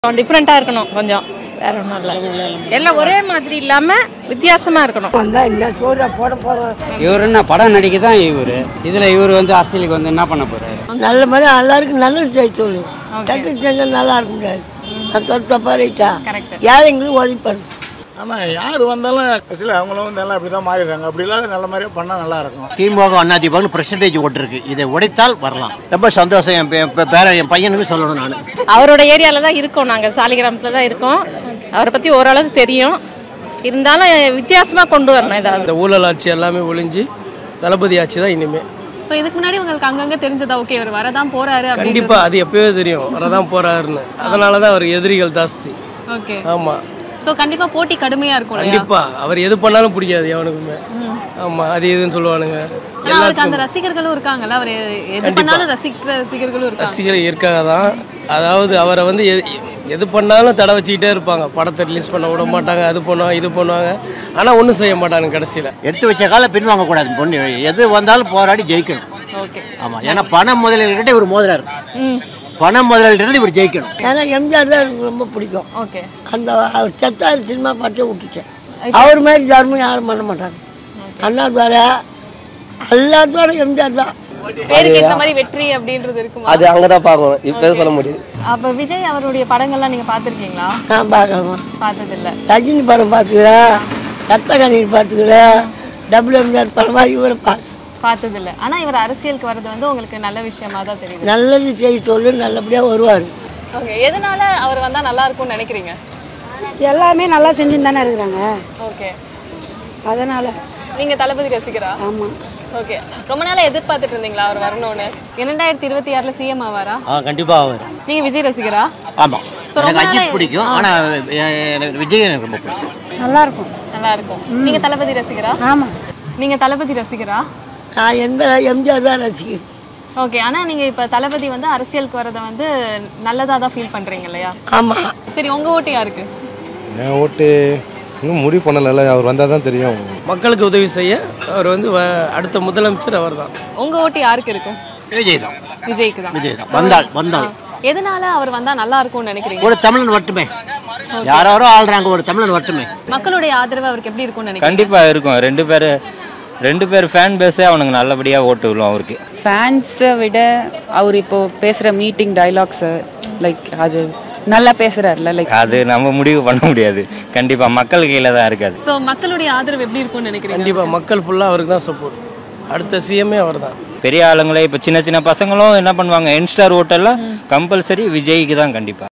டிஃப்ரெண்ட்டாக இருக்கணும் கொஞ்சம் வேற ஒன்றும் இல்லை எல்லாம் ஒரே மாதிரி இல்லாமல் வித்தியாசமாக இருக்கணும் வந்தா என்ன சோறா போட போறோம் இவர் என்ன படம் நடிக்க தான் இவர் இதில் இவர் வந்து அரசியலுக்கு வந்து என்ன பண்ண போறாரு நல்ல மாதிரி எல்லாருக்கும் நல்லது செய்ய சொல்லு தட்டு செஞ்சா நல்லா இருக்க முடியாது நான் தொட்டு தப்பா ரைட்டா ஏழைங்களுக்கு உதவி பண்ணு ஆனால் யார் வந்தாலும் கடைசியில் அவங்களும் வந்து எல்லாம் அப்படி தான் மாறிடுறாங்க அப்படி இல்லாத நல்ல மாதிரியாக பண்ணால் நல்லா இருக்கும் திமுக அதிமுக பர்சன்டேஜ் ஓட்டு இருக்கு இதை உடைத்தால் வரலாம் ரொம்ப சந்தோஷம் என் பே- பே- பேர என் பையனுக்கு சொல்லணும் நான் அவரோட ஏரியாவில் தான் இருக்கோம் நாங்கள் சாலிகிராமத்தில் தான் இருக்கோம் அவரை பற்றி ஓரளவுக்கு தெரியும் இருந்தாலும் வித்தியாசமாக கொண்டு வரணும் ஏதாவது இந்த ஊழல் ஆட்சி எல்லாமே ஒழிஞ்சு தளபதி ஆட்சி தான் இனிமே ஸோ இதுக்கு முன்னாடி உங்களுக்கு அங்கங்க தெரிஞ்சதா ஓகே இவர் வரதான் போறாரு கண்டிப்பா அது எப்பயோ தெரியும் வரதான் போறாருன்னு அதனால தான் அவர் எதிரிகள் ஜாஸ்தி ஓகே ஆமா ஸோ கண்டிப்பா போட்டி கடுமையா இருக்கும் இல்லையா கண்டிப்பா அவர் எது பண்ணாலும் பிடிக்காது எவனுக்குமே ஆமா அது இதுன்னு சொல்லுவானுங்க ஆனா அவருக்கு அந்த ரசிகர்களும் இருக்காங்கல்ல அவர் எது பண்ணாலும் ரசிக்கிற ரசிகர்களும் இருக்காங்க ரசிகர்கள் இருக்காக தான் அதாவது அவரை வந்து எது எது பண்ணாலும் தடை வச்சுக்கிட்டே இருப்பாங்க படத்தை ரிலீஸ் பண்ண விட மாட்டாங்க அது பண்ணுவாங்க இது பண்ணுவாங்க ஆனால் ஒன்றும் செய்ய மாட்டாங்க கடைசியில் எடுத்து வச்ச கால பின்வாங்க கூடாது பொண்ணு எது வந்தாலும் போராடி ஜெயிக்கணும் ஓகே ஆமா ஏன்னா பண முதலீடுகிட்ட இவர் மோதுறாரு ம் பண முதலீடு இவர் ஜெயிக்கணும் ஏன்னா எம்ஜிஆர் தான் எனக்கு ரொம்ப பிடிக்கும் ஓகே அந்த அவர் செத்தார் சினிமா பார்த்து விட்டுட்டேன் அவர் மாதிரி தர்மம் யாரும் பண்ண மாட்டாங்க அண்ணா துவார எல்லாத்தோட எம்ஜிஆர் தான் பேருக்கு ஏற்ற மாதிரி வெற்றி அப்படின்றது இருக்குமா அது அங்கே தான் பார்க்கணும் இப்போ சொல்ல முடியாது அப்ப விஜய் அவருடைய படங்கள்லாம் நீங்க பார்த்திருக்கீங்களா நான் பார்க்கலாம் பார்த்தது இல்ல ரஜினி படம் பார்த்துக்கிறேன் ரத்த கண்ணீர் பார்த்துக்கிறேன் டபுள் எம்ஜிஆர் படமா இவரை பார்க்க பார்த்தது இல்ல ஆனா இவர் அரசியலுக்கு வர்றது வந்து உங்களுக்கு நல்ல விஷயமா தான் தெரியுது நல்லது செய்ய சொல்லு நல்லபடியாக வருவார் ஓகே எதனால அவர் வந்தா நல்லா இருக்கும்னு நினைக்கிறீங்க எல்லாமே நல்லா செஞ்சுன்னு தானே இருக்கிறாங்க ஓகே அதனால நீங்க தளபதி ரசிகரா ஆமா ஓகே ரொம்ப நாளா எதிர்பார்த்துட்டு இருந்தீங்களா அவர் வரணும்னு இரண்டாயிரத்தி இருபத்தி ஆறுல சிஎம் ஆவாரா ஆ கண்டிப்பாக அவர் நீங்க விஜய் ரசிகரா ஆமா So, ரொம்ப எனக்கு நாளா- அஜித் பிடிக்கும் ஆனா எ- எனக்கு விஜய் எனக்கு ரொம்ப பிடிக்கும் நல்லா இருக்கும் நல்லா இருக்கும் நீங்க தளபதி ரசிகரா ஆமா நீங்க தளபதி ரசிகரா நான் எந்த எம்ஜிஆர் தான் ரசிக்கிறேன் ஓகே ஆனா நீங்க இப்ப தளபதி வந்து அரசியலுக்கு வரத வந்து நல்லதா தான் ஃபீல் பண்றீங்க இல்லையா ஆமாம் சரி உங்க ஓட்டு யாருக்கு என் ஓட்டு இன்னும் முடிவு பண்ணலை அவர் வந்தால் தான் தெரியும் மக்களுக்கு உதவி செய்ய அவர் வந்து வ- அடுத்த முதலமைச்சர் அவர் தான் உங்க ஓட்டு யாருக்கு இருக்கும் விஜய் தான் விஜய்க்கு தான் விஜய் தான் வந்தால் வந்தால் எதனால அவர் வந்தா நல்லா இருக்கும்னு நினைக்கிறீங்க ஒரு தமிழன் வரட்டுமே யாரோ ஆள்றாங்க ஒரு தமிழன் வரட்டுமே மக்களுடைய ஆதரவு அவருக்கு எப்படி இருக்கும்னு நினைக்கிறீங்க கண்டிப்பா இருக்கும் ரெண்டு பேர் ரெண்டு பேர் ஃபேன் பேஸே அவனுக்கு நல்லபடியா ஓட்டு விழும் அவருக்கு ஃபேன்ஸை விட அவர் இப்போ பேசுகிற மீட்டிங் டைலாக்ஸு லைக் அது நல்லா பேசுகிறாருல லைக் அது நம்ம முடிவு பண்ண முடியாது கண்டிப்பா மக்கள் கையில தான் இருக்காது சோ மக்களுடைய ஆதரவு எப்படி இருக்கும்னு நினைக்கிறீங்க கண்டிப்பா மக்கள் ஃபுல்லாக அவருக்கு தான் சப்போர்ட் அடுத்த சிஎம்ஏ அவர் தான் பெரிய ஆளுங்களே இப்போ சின்ன சின்ன பசங்களும் என்ன பண்ணுவாங்க யங்ஸ்டார் ஓட்டெல்லாம் கம்பல்சரி விஜய்க்கு தான் கண்டிப்பா